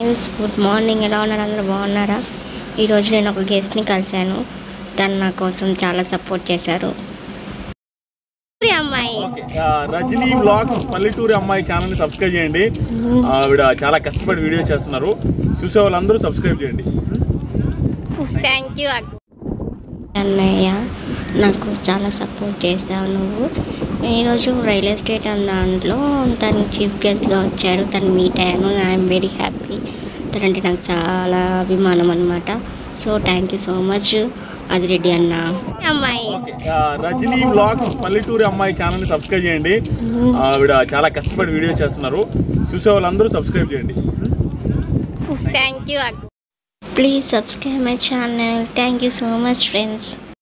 Friends good morning ఎలా ఉన్నారు అందరూ బాగున్నారా ఈరోజు నేను ఒక గెస్ట్ని కలిశాను తను నా కోసం చాలా సపోర్ట్ చేశారు ఈ అమ్మాయి ఓకే. ఆ, రజనీ బ్లాగ్స్ పల్లెటూరి అమ్మాయి ఛానల్ ని సబ్స్క్రైబ్ చేయండి ఆవిడ చాలా కష్టపడి వీడియో చేస్తున్నారు చూసే వాళ్ళందరూ సబ్స్క్రైబ్ చేయండి థ్యాంక్ యూ అన్నయ్య నాకు చాలా సపోర్ట్ చేశావు నువ్వు ఈరోజు రియల్ ఎస్టేట్ అన్న దాంట్లో తను చీఫ్ గెస్ట్గా వచ్చాడు తను మీట్ అయ్యాను ఐఎమ్ వెరీ హ్యాపీ తనంటే నాకు చాలా అభిమానం అనమాట so thank you so much Adireddy అన్న అమ్మాయి ఓకే. ఆ, రజనీ బ్లాగ్స్ పల్లెటూరి అమ్మాయి ఛానల్ ని సబ్స్క్రైబ్ చేయండి ఆవిడ చాలా కష్టపడి వీడియో చేస్తున్నారు చూసే వాళ్ళందరూ సబ్స్క్రైబ్ చేయండి thank you please subscribe my channel thank you so much friends